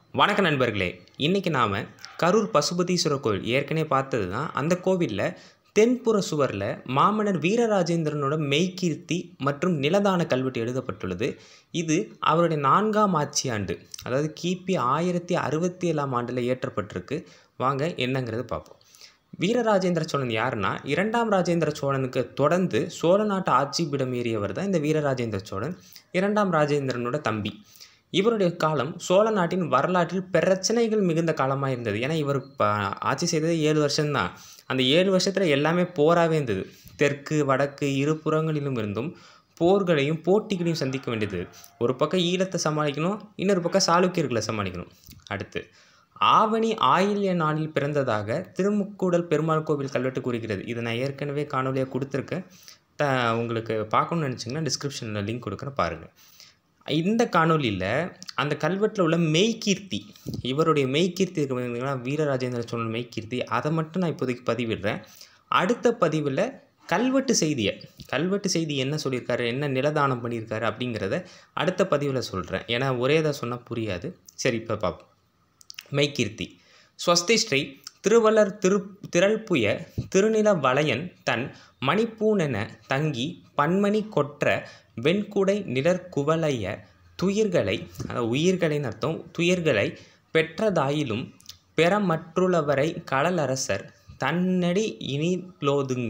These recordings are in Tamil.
வணக்க நண்பர்களே இன்றைக்கி நாம் கரூர் பசுபதீஸ்வரர் கோவில் ஏற்கனவே பார்த்தது தான் அந்த கோவிலில் தென்புற சுவரில் மாமன்னர் வீரராஜேந்திரனோட மெய்கீர்த்தி மற்றும் நிலதான கல்வெட்டு எழுதப்பட்டுள்ளது இது அவருடைய நான்காம் ஆட்சியாண்டு அதாவது கிபி ஆயிரத்தி அறுபத்தி ஏழாம் ஆண்டில் இயற்றப்பட்டிருக்கு வாங்க என்னங்கிறது பார்ப்போம் வீரராஜேந்திர சோழன் யாருன்னா இரண்டாம் ராஜேந்திர சோழனுக்கு தொடர்ந்து சோழ நாட்டு ஆட்சிபிடம் ஏறியவர் தான் இந்த வீரராஜேந்திர சோழன் இரண்டாம் ராஜேந்திரனோட தம்பி இவருடைய காலம் சோழ நாட்டின் வரலாற்றில் பிரச்சனைகள் மிகுந்த காலமாக இருந்தது ஏன்னா இவர் ப- ஆட்சி செய்தது ஏழு வருஷம்தான் அந்த ஏழு வருஷத்தில் எல்லாமே போராகவே இருந்தது தெற்கு வடக்கு இரு புறங்களிலும் இருந்தும் போர்களையும் போட்டிகளையும் சந்திக்க வேண்டியது ஒரு பக்கம் ஈழத்தை சமாளிக்கணும் இன்னொரு பக்கம் சாளுக்கியர்களை சமாளிக்கணும் அடுத்து ஆவணி ஆயில்ய நாளில் பிறந்ததாக திருமுக்கூடல் பெருமாள் கோவில் கல்வெட்டு கூறுகிறது இதை நான் ஏற்கனவே காணொலியாக கொடுத்துருக்கேன் த உங்களுக்கு பார்க்கணும்னு நினச்சிங்கன்னா டிஸ்கிரிப்ஷனில் லிங்க் கொடுக்குறேன் பாருங்கள் இந்த காணொலியில் அந்த கல்வெட்டில் உள்ள மெய்கீர்த்தி இவருடைய மெய்கீர்த்தி இருக்கு பார்த்தீங்களா வீரராஜேந்திர சோழன் மெய்கீர்த்தி அதை மட்டும் நான் இப்போதைக்கு பதிவிடுறேன் அடுத்த பதிவில் கல்வெட்டு செய்தியை கல்வெட்டு செய்தி என்ன சொல்லியிருக்காரு என்ன நிலதானம் பண்ணியிருக்காரு அப்படிங்கிறத அடுத்த பதிவில் சொல்கிறேன் ஏன்னா ஒரே இதை சொன்னால் புரியாது சரி இப்போ பார்ப்போம் மெய்கீர்த்தி ஸ்வஸ்தி ஸ்ரீ திருவள்ளர் திரு திரள்புய திருநில வளையன் தன் மணிப்பூனென தங்கி பன்மணி கொற்ற வெண்குடை நிழற்குவளைய துயிர்களை அதாவது உயிர்களின் அர்த்தம் துயர்களை பெற்றதாயிலும் பெறமற்றுள்ளவரை கடலரசர் தன்னடி இனிலோதுங்க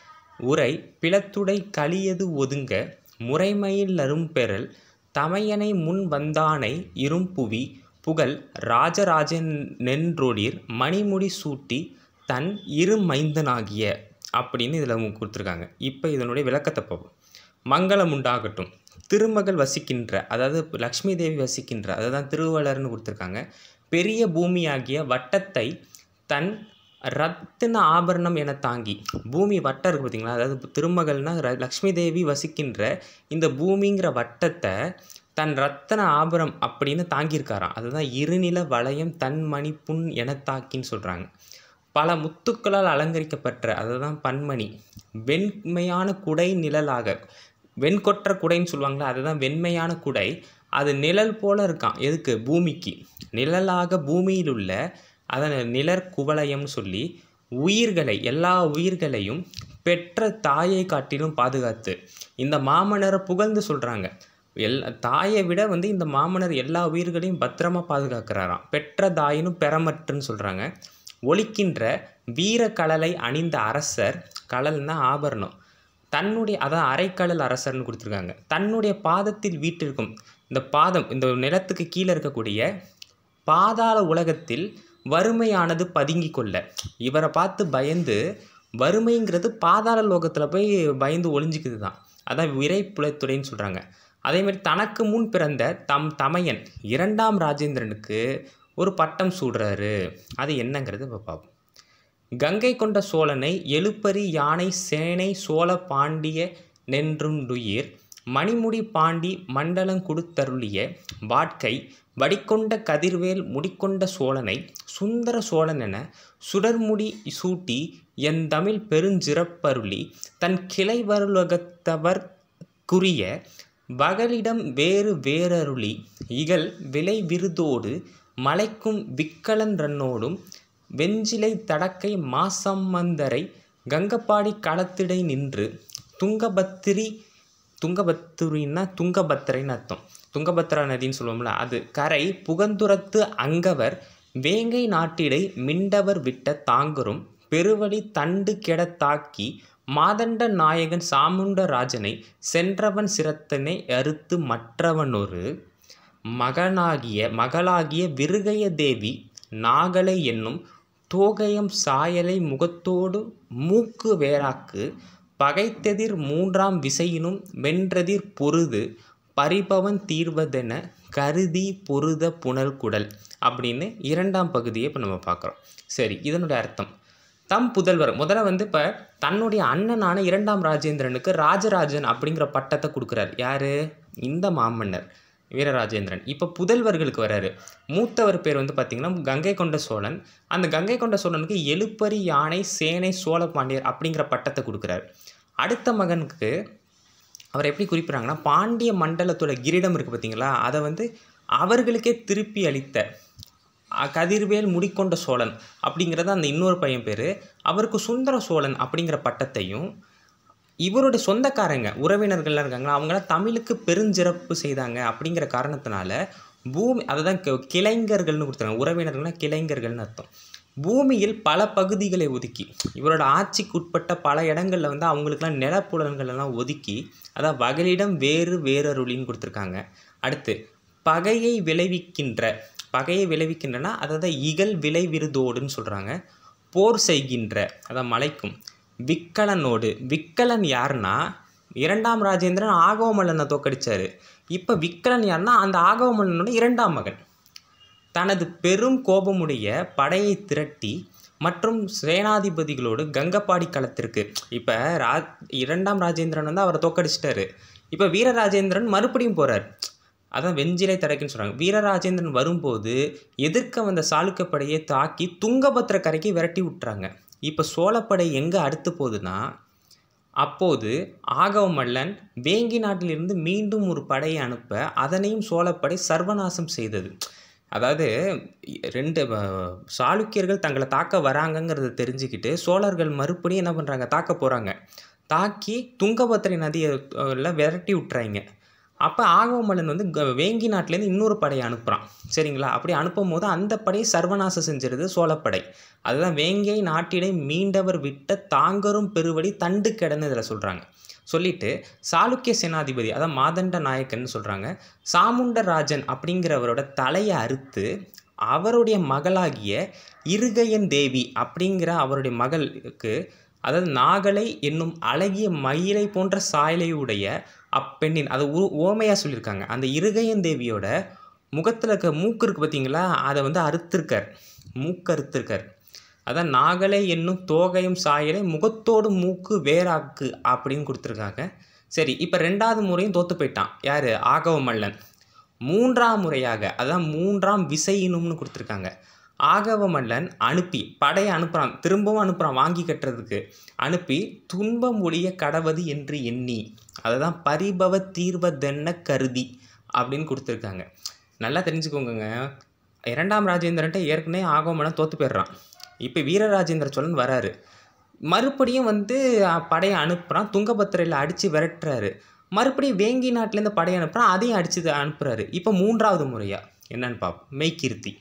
உரை பிளத்துடை களியது ஒதுங்க முறைமையில் அரும்பெறல் தமையனை முன் வந்தானை இரும்புவி புகழ் ராஜராஜனென்றொடிர் மணிமுடி சூட்டி தன் இரு மைந்தனாகிய அப்படின்னு இதில் கொடுத்துருக்காங்க இப்போ இதனுடைய விளக்கத்தை பார்ப்போம் மங்களம் உண்டாகட்டும் திருமகள் வசிக்கின்ற அதாவது லக்ஷ்மி தேவி வசிக்கின்ற அதுதான் திருவள்ளர்னு கொடுத்துருக்காங்க பெரிய பூமியாகிய வட்டத்தை தன் ரத்தின ஆபரணம் என தாங்கி பூமி வட்டம் இருக்குது பார்த்தீங்களா அதாவது திருமகள்னா ர- லக்ஷ்மி தேவி வசிக்கின்ற இந்த பூமிங்கிற வட்டத்தை தன் ரத்தன ஆபரம் அப்படின்னு தாங்கியிருக்காராம் அதுதான் இருநில வளையம் தன் மணிப்புண் என தாக்கின்னு சொல்கிறாங்க பல முத்துக்களால் அலங்கரிக்கப்பட்ட அதுதான் பன்மணி வெண்மையான குடை நிழலாக வெண்கொற்ற குடைன்னு சொல்லுவாங்களா அதுதான் வெண்மையான குடை அது நிழல் போல இருக்கான் எதுக்கு பூமிக்கு நிழலாக பூமியில் உள்ள அதன் நிழற் குவளையம்னு சொல்லி உயிர்களை எல்லா உயிர்களையும் பெற்ற தாயை காட்டிலும் பாதுகாத்து இந்த மாமன்னரை புகழ்ந்து சொல்கிறாங்க எல் தாயை விட வந்து இந்த மாமன்னர் எல்லா உயிர்களையும் பத்திரமா பாதுகாக்கிறாராம் பெற்ற தாயினும் பெறமற்றுன்னு சொல்கிறாங்க ஒலிக்கின்ற வீர கழலை அணிந்த அரசர் கழல்னா ஆபரணம் தன்னுடைய அதான் அரைக்கடல் அரசர்னு கொடுத்துருக்காங்க தன்னுடைய பாதத்தில் வீட்டிற்கும் இந்த பாதம் இந்த நிலத்துக்கு கீழே இருக்கக்கூடிய பாதாள உலகத்தில் வறுமையானது பதுங்கி கொள்ள இவரை பார்த்து பயந்து வறுமைங்கிறது பாதாள லோகத்தில் போய் பயந்து ஒளிஞ்சிக்குது தான் அதான் விரைப்புலத்துறைன்னு சொல்கிறாங்க அதே மாதிரி தனக்கு முன் பிறந்த தம் தமையன் இரண்டாம் ராஜேந்திரனுக்கு ஒரு பட்டம் சூடுறாரு அது என்னங்கிறது இப்போ பார்ப்போம் கங்கை கொண்ட சோழனை எழுப்பரி யானை சேனை சோழ பாண்டிய நென்றுண்டுயிர் மணிமுடி பாண்டி மண்டலம் கொடுத்தருளிய வாட்கை வடிகொண்ட கதிர்வேல் முடிக்கொண்ட சோழனை சுந்தர சோழன் என சுடர்முடி சூட்டி என் தமிழ் பெருஞ்சிறப்பருளி தன் கிளை வருலகத்தவர் குறிய வகலிடம் வேறு வேறருளி இகழ் விலை விருதோடு மலைக்கும் விக்கலன் ரன்னோடும் வெஞ்சிலை தடக்கை மாசம்மந்தரை கங்கப்பாடி களத்திடை நின்று துங்கபத்திரி துங்கபத்துரின்னா துங்கபத்திரைன்னு அர்த்தம் துங்கபத்ரா நதின்னு சொல்லுவோம்ல அது கரை புகந்துரத்து அங்கவர் வேங்கை நாட்டிடை மிண்டவர் விட்ட தாங்கரும் பெருவழி தண்டு கெட தாக்கி மாதண்ட நாயகன் சாமுண்ட ராஜனை சென்றவன் சிரத்தனை அறுத்து மற்றவனொரு மகனாகிய மகளாகிய விருகய தேவி நாகலை என்னும் தோகயம் சாயலை முகத்தோடு மூக்கு வேறாக்கு பகைத்தெதிர் மூன்றாம் விசையினும் வென்றதிர் பொருது பரிபவன் தீர்வதென கருதி பொருத புனல் குடல் அப்படின்னு இரண்டாம் பகுதியை இப்போ நம்ம பார்க்குறோம் சரி இதனுடைய அர்த்தம் தம் புதல்வர் முதல்ல வந்து இப்போ தன்னுடைய அண்ணனான இரண்டாம் ராஜேந்திரனுக்கு ராஜராஜன் அப்படிங்கிற பட்டத்தை கொடுக்குறாரு யாரு இந்த மாமன்னர் வீரராஜேந்திரன் இப்போ புதல்வர்களுக்கு வராரு மூத்தவர் பேர் வந்து பார்த்திங்கன்னா கங்கை கொண்ட சோழன் அந்த கங்கை கொண்ட சோழனுக்கு எழுப்பரி யானை சேனை சோழ பாண்டியர் அப்படிங்கிற பட்டத்தை கொடுக்குறாரு அடுத்த மகனுக்கு அவர் எப்படி குறிப்பிட்றாங்கன்னா பாண்டிய மண்டலத்தோட கிரீடம் இருக்குது பார்த்தீங்களா அதை வந்து அவர்களுக்கே திருப்பி அளித்த அ, கதிர்வேல் முடிக்கொண்ட சோழன் அப்படிங்கிறது அந்த இன்னொரு பையன் பேர் அவருக்கு சுந்தர சோழன் அப்படிங்கிற பட்டத்தையும் இவருடைய சொந்தக்காரங்க உறவினர்கள்லாம் இருக்காங்களா அவங்களாம் தமிழுக்கு பெருஞ்சிறப்பு செய்தாங்க அப்படிங்கிற காரணத்தினால பூமி அதை தான் கி- கிளைஞர்கள்னு கொடுத்தாங்க உறவினர்கள்னா கிளைஞர்கள்னு அர்த்தம் பூமியில் பல பகுதிகளை ஒதுக்கி இவரோட ஆட்சிக்கு உட்பட்ட பல இடங்களில் வந்து அவங்களுக்குலாம் நிலப்புலன்கள் எல்லாம் ஒதுக்கி அதான் வகலிடம் வேறு வேறருளின்னு கொடுத்துருக்காங்க அடுத்து பகையை விளைவிக்கின்ற பகையை விளைவிக்கின்றனா அதாவது இகல் விளை விருதோடுன்னு சொல்கிறாங்க போர் செய்கின்ற அதான் மலைக்கும் விக்கலனோடு விக்கலன் யாருன்னா இரண்டாம் ராஜேந்திரன் ஆகவமல்லனை தோக்கடிச்சாரு இப்போ விக்கலன் யாருன்னா அந்த ஆகவமல்லனோட இரண்டாம் மகன் தனது பெரும் கோபமுடைய படையை திரட்டி மற்றும் சேனாதிபதிகளோடு கங்கப்பாடி களத்திற்கு இப்போ ரா இரண்டாம் ராஜேந்திரன் வந்து அவரை தோக்கடிச்சிட்டாரு இப்போ வீரராஜேந்திரன் மறுபடியும் போகிறார் அதான் வெஞ்சிலை தடக்குன்னு சொல்கிறாங்க வீரராஜேந்திரன் வரும்போது எதிர்க்க வந்த சாளுக்கிய படையை தாக்கி துங்கபத்திர கரைக்கு விரட்டி விட்டுறாங்க இப்போ சோழப்படை எங்கே அடுத்து போகுதுன்னா அப்போது ஆகவ மல்லன் வேங்கி நாட்டிலிருந்து மீண்டும் ஒரு படையை அனுப்ப அதனையும் சோழப்படை சர்வநாசம் செய்தது அதாவது ரெண்டு அஹ், சாளுக்கியர்கள் தங்களை தாக்க வராங்கங்கிறத தெரிஞ்சுக்கிட்டு சோழர்கள் மறுபடியும் என்ன பண்ணுறாங்க தாக்க போகிறாங்க தாக்கி துங்கபத்திரை நதியை அஹ், ல விரட்டி விட்டுறாங்க அப்போ ஆகவமல்லன் வந்து க- வேங்கி நாட்டிலேருந்து இன்னொரு படையை அனுப்புகிறான் சரிங்களா அப்படி அனுப்பும் போது அந்த படையை சர்வநாசம் செஞ்சிருது சோழப்படை அதுதான் வேங்கை நாட்டிடை மீண்டவர் விட்ட தாங்கரும் பெருவடி தண்டு கிடன்னு இதில் சொல்கிறாங்க சொல்லிட்டு சாளுக்கிய சேனாதிபதி அதான் மாதண்ட நாயக்கன்னு சொல்கிறாங்க சாமுண்டராஜன் அப்படிங்கிறவரோட தலையை அறுத்து அவருடைய மகளாகிய இருகையன் தேவி அப்படிங்கிற அவருடைய மகளுக்கு அதாவது நாகலை என்னும் அழகிய மயிலை போன்ற சாயலையுடைய அப்பெண்ணின் அதை உ ஓமையாக சொல்லியிருக்காங்க அந்த இருகையன் தேவியோட முகத்தில் இருக்க மூக்கு இருக்குது பார்த்தீங்களா அதை வந்து அறுத்திருக்கார் மூக்கு அறுத்திருக்கார் அதான் நாகலை என்னும் தோகையும் சாயலை முகத்தோடு மூக்கு வேறாக்கு அப்படின்னு கொடுத்துருக்காங்க சரி இப்போ ரெண்டாவது முறையும் தோத்து போயிட்டான் யார் ஆகவ மல்லன் மூன்றாம் முறையாக அதான் மூன்றாம் விசையினும்னு கொடுத்துருக்காங்க ஆகவ மல்லன் அனுப்பி படையை அனுப்புகிறான் திரும்பவும் அனுப்புகிறான் வாங்கி கட்டுறதுக்கு அனுப்பி துன்பம் ஒழிய கடவது என்று எண்ணி அதை தான் பரிபவ தீர்வதென்ன கருதி அப்படின்னு கொடுத்துருக்காங்க நல்லா தெரிஞ்சுக்கோங்கங்க இரண்டாம் ராஜேந்திரன்ட்ட ஏற்கனவே ஆகவ மல்லன் தோத்து போயிடுறான் இப்போ வீரராஜேந்திர சோழன் வராரு மறுபடியும் வந்து அஹ், படையை அனுப்புகிறான் துங்கபத்திரையில் அடித்து விரட்டுறாரு மறுபடியும் வேங்கி நாட்டிலேருந்து படையை அனுப்புகிறான் அதையும் அடித்து அனுப்புகிறாரு இப்போ மூன்றாவது முறையாக என்னன்னு பார்ப்போம் மெய்கீர்த்தி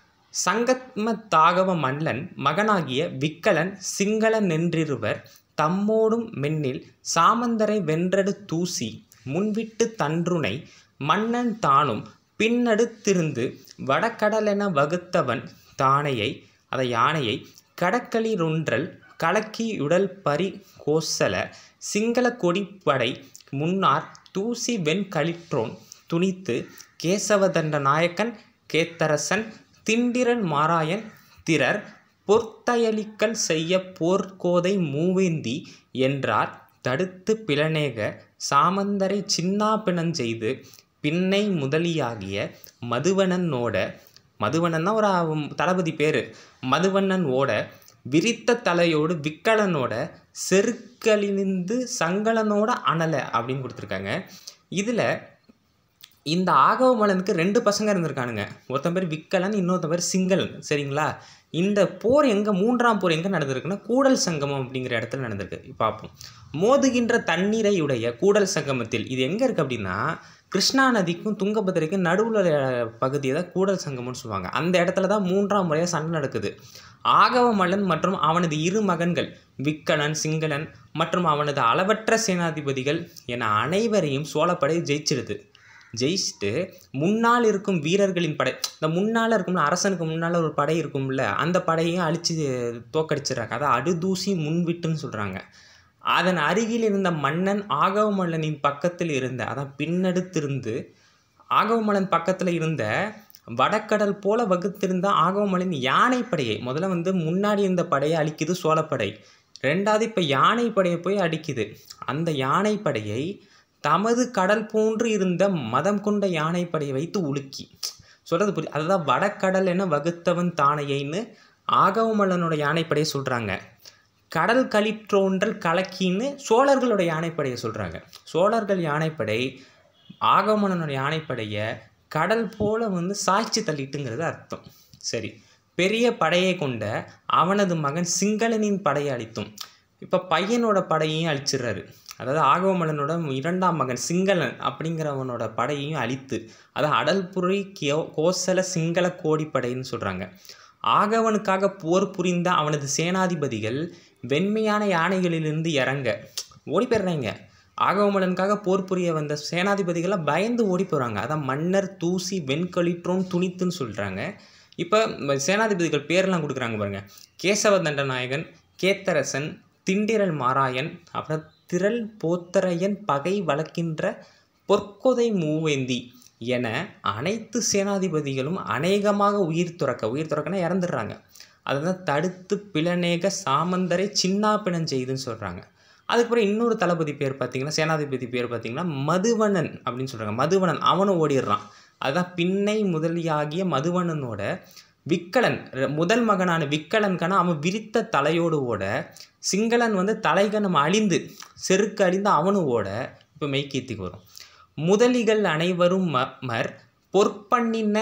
சங்கத்ம தாகவ மல்லன் மகனாகிய விக்கலன் சிங்களன் நின்றிருவர் தம்மோடும் மென்னில் சாமந்தரை வென்றடு தூசி முன்விட்டு தன்றுனை மன்னன் தானும் பின்னடுத்திருந்து வடகடலென வகுத்தவன் தானையை அதை யானையை கடக்களிரொன்றல் கலக்கியுடல் பரி கோசல சிங்கள கொடிப்படை முன்னார் தூசி வெண்களிற்றோன் துணித்து கேசவதண்ட நாயக்கன் கேத்தரசன் திண்டிரன் மாராயன் திரர் பொற்தயலிக்கல் செய்ய போர்க்கோதை மூவேந்தி என்றார் தடுத்து பிளநேக சாமந்தரை சின்னாபிணஞ்செய்து பின்னை முதலியாகிய மதுவனனோட மதுவனன்னா ஒரு அவன் தளபதி பேர் மதுவண்ணன் ஓட விரித்த தலையோடு விக்கலனோட செருக்களினிந்து சங்கலனோட அனல அப்படின்னு கொடுத்துருக்காங்க இதில் இந்த ஆகவமலனுக்கு ரெண்டு பசங்க இருந்திருக்கானுங்க ஒருத்தன் பேர் விக்கலன் இன்னொருத்தன் பேர் சிங்களன் சரிங்களா இந்த போர் எங்கே மூன்றாம் போர் எங்கே நடந்திருக்குன்னா கூடல் சங்கமம் அப்படிங்கிற இடத்துல நடந்திருக்கு பார்ப்போம் மோதுகின்ற தண்ணீரை உடைய கூடல் சங்கமத்தில் இது எங்கே இருக்குது அப்படின்னா கிருஷ்ணா நதிக்கும் துங்கபத்திரைக்கும் நடுவில் பகுதியை தான் கூடல் சங்கமம்னு சொல்லுவாங்க அந்த இடத்துல தான் மூன்றாம் முறையாக சண்டை நடக்குது ஆகவமல்லன் மற்றும் அவனது இரு மகன்கள் விக்கலன் சிங்களன் மற்றும் அவனது அளவற்ற சேனாதிபதிகள் என அனைவரையும் சோழப்படை ஜெயிச்சிடுது ஜெயிச்சுட்டு முன்னால் இருக்கும் வீரர்களின் படை இந்த முன்னால் இருக்கும்ல அரசனுக்கு முன்னால் ஒரு படை இருக்கும்ல அந்த படையையும் அழித்து தோக்கடிச்சிடுறாங்க அதான் அடுதூசி முன்விட்டுன்னு சொல்கிறாங்க அதன் அருகில் இருந்த மன்னன் ஆகவமல்லனின் பக்கத்தில் இருந்த அதான் பின்னடுத்திருந்து ஆகவமல்லன் பக்கத்தில் இருந்த வடக்கடல் போல வகுத்திருந்த ஆகவமல்லன் யானைப்படையை முதல்ல வந்து முன்னாடி இருந்த படையை அழிக்குது சோழப்படை ரெண்டாவது இப்போ யானைப்படையை போய் அடிக்குது அந்த யானைப்படையை தமது கடல் போன்று இருந்த மதம் கொண்ட யானைப்படையை வைத்து உலுக்கி சொல்கிறது புரிய அதுதான் வடக்கடல் என வகுத்தவன் தானையைன்னு ஆகவமல்லனோட யானைப்படையை சொல்கிறாங்க கடல் களிற்றோன்றல் கலக்கின்னு சோழர்களோட யானைப்படையை சொல்கிறாங்க சோழர்கள் யானைப்படை ஆகமனனோட யானைப்படையை கடல் போல வந்து சாய்ச்சி தள்ளிட்டுங்கிறது அர்த்தம் சரி பெரிய படையை கொண்ட அவனது மகன் சிங்களனின் படையை அழித்தும் இப்போ பையனோட படையையும் அழிச்சிடுறாரு அதாவது ஆகவமலனோட இரண்டாம் மகன் சிங்களன் அப்படிங்கிறவனோட படையையும் அழித்து அதாவது அடல்புரி கியோ கோசல சிங்கள கோடிப்படைன்னு சொல்கிறாங்க ஆகவனுக்காக போர் புரிந்த அவனது சேனாதிபதிகள் வெண்மையான யானைகளிலிருந்து இறங்க ஓடி போயிடுறாங்க ஆகவமலனுக்காக போர் புரிய வந்த சேனாதிபதிகள்லாம் பயந்து ஓடி போகிறாங்க அதான் மன்னர் தூசி வெண்களிற்றோன் துணித்துன்னு சொல்கிறாங்க இப்போ சேனாதிபதிகள் பேர்லாம் கொடுக்குறாங்க பாருங்க கேசவ தண்டநாயகன் கேத்தரசன் திண்டிரல் மாராயன் அப்புறம் திரள் போத்தரையன் பகை வளர்க்கின்ற பொற்கொதை மூவேந்தி என அனைத்து சேனாதிபதிகளும் அநேகமாக உயிர் துறக்க உயிர் துறக்கனா இறந்துடுறாங்க அதை தான் தடுத்து பிளநேக சாமந்தரை சின்னா பிணம் செய்துன்னு சொல்கிறாங்க அதுக்கப்புறம் இன்னொரு தளபதி பேர் பார்த்தீங்கன்னா சேனாதிபதி பேர் பார்த்தீங்கன்னா மதுவணன் அப்படின்னு சொல்கிறாங்க மதுவணன் அவனும் ஓடிடுறான் அதுதான் பின்னை முதலியாகிய மதுவணனோட விக்கலன் ர- முதல் மகனான விக்கலன்கான அவன் விரித்த தலையோடு ஓட சிங்களன் வந்து தலைகணம் அழிந்து செருக்கு அழிந்து அவனும் ஓட இப்போ மெய்கீர்த்திக்கு வரும் முதலிகள் அனைவரும் ம மர் பொற்பண்ணின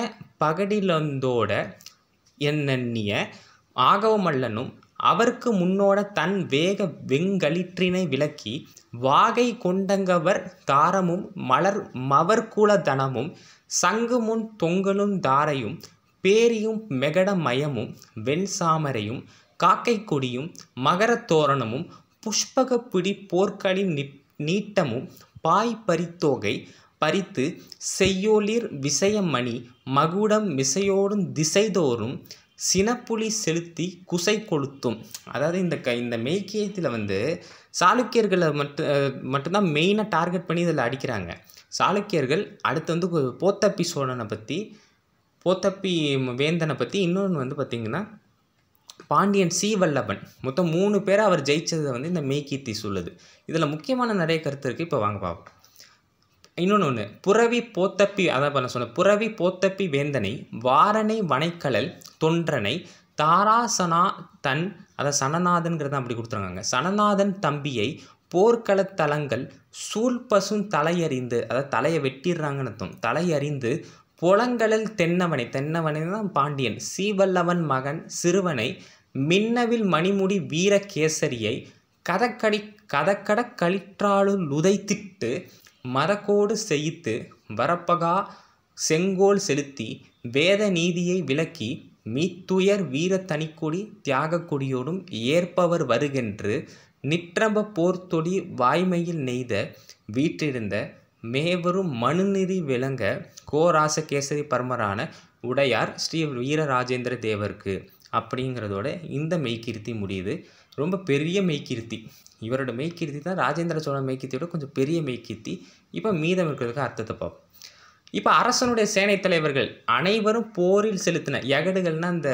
பகடிலந்தோட என்னென்னிய ஆகவமல்லனும் அவருக்கு முன்னோட தன் வேக வெங்களிற்றினை விளக்கி வாகை கொண்டங்கவர் தாரமும் மலர் மவர்குல தனமும் சங்கு முன் தொங்கலும் தாரையும் பேரியும் மெகட மயமும் வெண்சாமரையும் காக்கை கொடியும் மகரத் தோரணமும் புஷ்பகப்பிடி போர்க்களின் நி நீட்டமும் பாய் பரித்தோகை பறித்து செய்யோலிர் விசயமணி மகுடம் மிசையோடும் திசைதோறும் சினப்புலி செலுத்தி குசை கொளுத்தும் அதாவது இந்த க இந்த மெய்க்கியத்தில் வந்து சாளுக்கியர்களை மட்டும் அஹ், மட்டும்தான் மெயினாக டார்கெட் பண்ணி இதில் அடிக்கிறாங்க சாளுக்கியர்கள் அடுத்து வந்து கு- போத்தப்பி சோழனை பற்றி போத்தப்பி வேந்தனை பற்றி இன்னொன்று வந்து பார்த்திங்கன்னா பாண்டியன் சீவல்லபன் மொத்தம் மூணு பேரை அவர் ஜெயிச்சதை வந்து இந்த மெய்கீர்த்தி சொல்லுது இதில் முக்கியமான நிறைய கருத்து இருக்குது இப்போ வாங்க பார்ப்போம் இன்னொன்று ஒன்று புறவி போத்தப்பி அதான் பண்ண சொன்னேன் புறவி போத்தப்பி வேந்தனை வாரணை வனைக்கலல் தொன்றனை தாராசனா தன் அதை சனநாதன்கிறத அப்படி கொடுத்துருக்காங்க சனநாதன் தம்பியை போர்க்களத் தலங்கள் சூழ்பசும் தலையறிந்து அதாவது தலையை வெட்டிடுறாங்கன்னு அர்த்தம் தலையறிந்து புலங்கடல் தென்னவனை தென்னவனை தான் பாண்டியன் சீவல்லவன் மகன் சிறுவனை மின்னவில் மணிமுடி வீரகேசரியை கதக்கடி கதக்கட களிற்றாளுள் உதைத்திட்டு மரக்கோடு செய்யித்து வரப்பகா செங்கோல் செலுத்தி வேத நீதியை விளக்கி மீத்துயர் வீர தனிக்கொடி தியாகக் கொடியோடும் ஏற்பவர் வருகென்று நிற்றம்ப போர்த்தொடி வாய்மையில் நெய்த வீற்றிருந்த மேவரும் மனுநெறி விளங்க கோராசகேசரி பரமரான உடையார் ஸ்ரீ வீரராஜேந்திர தேவருக்கு அப்படிங்கிறதோட இந்த மெய்கீர்த்தி முடியுது ரொம்ப பெரிய மெய்கீர்த்தி இவரோட மெய்கீர்த்தி தான் ராஜேந்திர சோழ மெய்கீர்த்தியோட கொஞ்சம் பெரிய மெய்கீர்த்தி இப்போ மீதம் இருக்கிறதுக்கு அர்த்தத்தை பார்ப்போம் இப்போ அரசனுடைய சேனை தலைவர்கள் அனைவரும் போரில் செலுத்தின யகடுகள்னா அந்த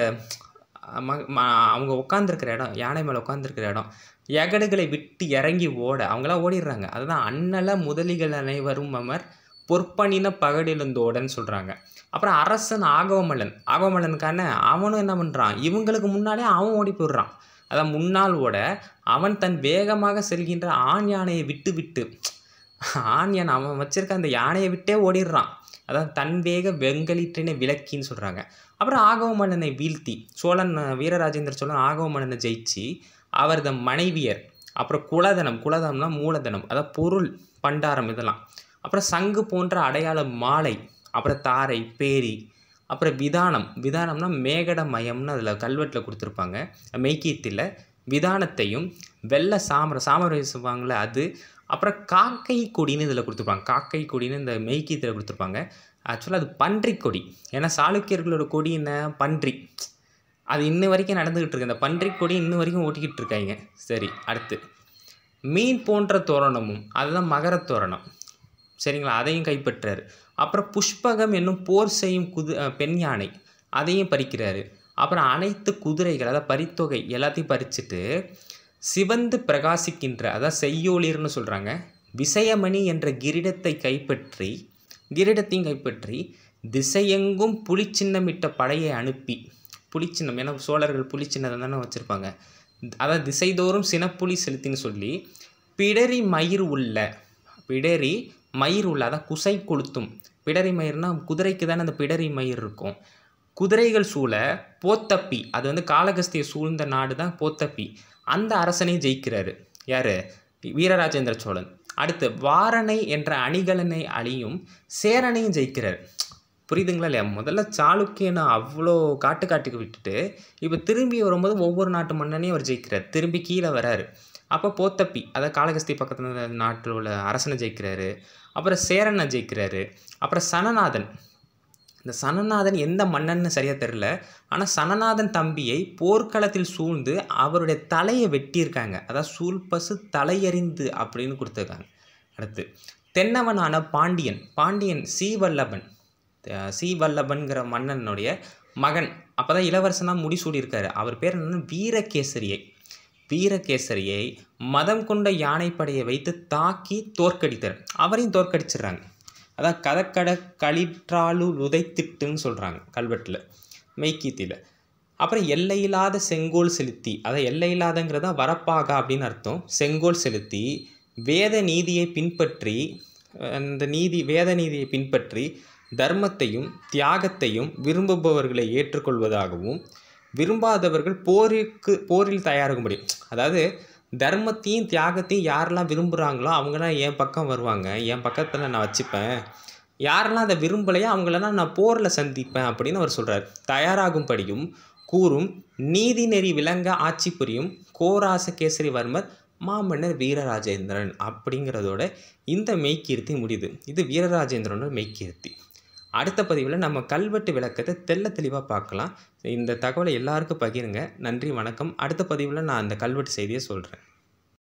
ம- ம- அவங்க உட்காந்துருக்கிற இடம் யானை மேலே உட்காந்துருக்கிற இடம் யகடுகளை விட்டு இறங்கி ஓட அவங்களாம் ஓடிடுறாங்க அதுதான் அன்னல முதலிகள் அனைவரும் அமர் பொற்பணின பகடிலந்தோடன்னு சொல்கிறாங்க அப்புறம் அரசன் ஆகவமல்லன் ஆகவமல்லனுக்கான அவனும் என்ன பண்ணுறான் இவங்களுக்கு முன்னாலே அவன் ஓடி போயிடுறான் அதான் முன்னால் ஓட அவன் தன் வேகமாக செல்கின்ற ஆண் யானையை விட்டு விட்டு ஆண் யானை அவன் வச்சிருக்க அந்த யானையை விட்டே ஓடிடுறான் அதான் தன் வேக வெங்கலிற்றினை விளக்கின்னு சொல்கிறாங்க அப்புறம் ஆகவ மன்னனை வீழ்த்தி சோழன் அஹ், வீரராஜேந்திர சோழன் ஆகவ மன்னனை ஜெயிச்சு அவரது மனைவியர் அப்புறம் குலதனம் குலதனம்னா மூலதனம் அதாவது பொருள் பண்டாரம் இதெல்லாம் அப்புறம் சங்கு போன்ற அடையாள மாலை அப்புறம் தாரை பேரி அப்புறம் விதானம் விதானம்னா மேகட மயம்னு அதில் கல்வெட்டில் கொடுத்துருப்பாங்க மெய்க்கீத்தில் விதானத்தையும் வெள்ளை சாமர சாமரை சொல்லுவாங்கள்ல அது அப்புறம் காக்கை கொடின்னு இதில் கொடுத்துருப்பாங்க காக்கை கொடின்னு இந்த மெய்க்கீத்தில் கொடுத்துருப்பாங்க ஆக்சுவலாக அது பன்றி கொடி ஏன்னா சாளுக்கியர்களோட கொடி என்ன பன்றி அது இன்ன வரைக்கும் நடந்துக்கிட்டு இருக்கு அந்த பன்றி கொடி இன்ன வரைக்கும் ஓட்டிக்கிட்டு இருக்காங்க சரி அடுத்து மீன் போன்ற தோரணமும் அதுதான் மகரத் தோரணம் சரிங்களா அதையும் கைப்பற்றாரு அப்புறம் புஷ்பகம் என்னும் போர் செய்யும் குது அஹ் பெண் யானை அதையும் பறிக்கிறாரு அப்புறம் அனைத்து குதிரைகள் அதாவது பரித்தொகை எல்லாத்தையும் பறிச்சுட்டு சிவந்து பிரகாசிக்கின்ற அதாவது செய்யோளிர்னு சொல்கிறாங்க விசயமணி என்ற கிரீடத்தை கைப்பற்றி கிரீடத்தையும் கைப்பற்றி திசையெங்கும் புலிச்சின்னமிட்ட படையை அனுப்பி புலிச்சின்னம் ஏன்னா சோழர்கள் புலிச்சின்னதை தானே வச்சுருப்பாங்க அதாவது திசைதோறும் சினப்புலி செலுத்தின்னு சொல்லி பிடரி மயிர் உள்ள பிடரி மயிர் உள்ள அதான் குசை கொளுத்தும் பிடரி மயிர்னா குதிரைக்கு தானே அந்த பிடரி மயிர் இருக்கும் குதிரைகள் சூழ போத்தப்பி அது வந்து காளகஸ்தியை சூழ்ந்த நாடு தான் போத்தப்பி அந்த அரசனையும் ஜெயிக்கிறாரு யார் வீரராஜேந்திர சோழன் அடுத்து வாரணை என்ற அணிகலனை அழியும் சேரனையும் ஜெயிக்கிறார் புரியுதுங்களா இல்லையா முதல்ல சாளுக்கியனை அவ்வளோ காட்டு காட்டுக்கு விட்டுட்டு இப்போ திரும்பி வரும்போது ஒவ்வொரு நாட்டு மன்னனையும் அவர் ஜெயிக்கிறார் திரும்பி கீழே வராரு அப்போ போத்தப்பி அதாவது காளகஸ்தி பக்கத்தில் நாட்டில் உள்ள அரசனை ஜெயிக்கிறாரு அப்புறம் சேரனை ஜெயிக்கிறாரு அப்புறம் சனநாதன் இந்த சனநாதன் எந்த மன்னன்னு சரியாக தெரில ஆனால் சனநாதன் தம்பியை போர்க்களத்தில் சூழ்ந்து அவருடைய தலையை வெட்டியிருக்காங்க அதாவது சூழ்பசு தலையறிந்து அப்படின்னு கொடுத்துருக்காங்க அடுத்து தென்னவனான பாண்டியன் பாண்டியன் சீவல்லபன் அஹ் சீவல்லபன்கிற மன்னனுடைய மகன் அப்போ தான் இளவரசனாக முடிசூடியிருக்காரு அவர் பேர் என்னன்னா வீரகேசரியை வீரகேசரியை மதம் கொண்ட யானைப்படையை வைத்து தாக்கி தோற்கடித்தார் அவரையும் தோற்கடிச்சிடுறாங்க அதான் கதக்கட களிற்றாலு உதைத்திட்டுன்னு சொல்கிறாங்க கல்வெட்டில் மெய்க்கீத்தியில் அப்புறம் எல்லையில்லாத செங்கோல் செலுத்தி அதான் எல்லையில்லாதங்கிறதா வரப்பாகா அப்படின்னு அர்த்தம் செங்கோல் செலுத்தி வேத நீதியை பின்பற்றி அந்த நீதி வேத நீதியை பின்பற்றி தர்மத்தையும் தியாகத்தையும் விரும்புபவர்களை ஏற்றுக்கொள்வதாகவும் விரும்பாதவர்கள் போருக்கு போரில் தயாராகும்படி அதாவது தர்மத்தையும் தியாகத்தையும் யாரெல்லாம் விரும்புகிறாங்களோ அவங்களாம் என் பக்கம் வருவாங்க என் பக்கத்தில் நான் வச்சுப்பேன் யாரெல்லாம் அதை விரும்பலையோ அவங்களெல்லாம் நான் போரில் சந்திப்பேன் அப்படின்னு அவர் சொல்கிறார் தயாராகும்படியும் கூறும் நீதி நெறி விளங்க ஆட்சி புரியும் கோராச கேசரிவர்மர் மாமன்னர் வீரராஜேந்திரன் அப்படிங்கிறதோட இந்த மெய்க்கீர்த்தி முடியுது இது வீரராஜேந்திரனோட மெய்க்கீர்த்தி அடுத்த பதிவில் நம்ம கல்வெட்டு விளக்கத்தை தெள்ள தெளிவாக பார்க்கலாம் இந்த தகவலை எல்லாருக்கும் பகிருங்க நன்றி வணக்கம் அடுத்த பதிவில் நான் அந்த கல்வெட்டு செய்தியை சொல்கிறேன்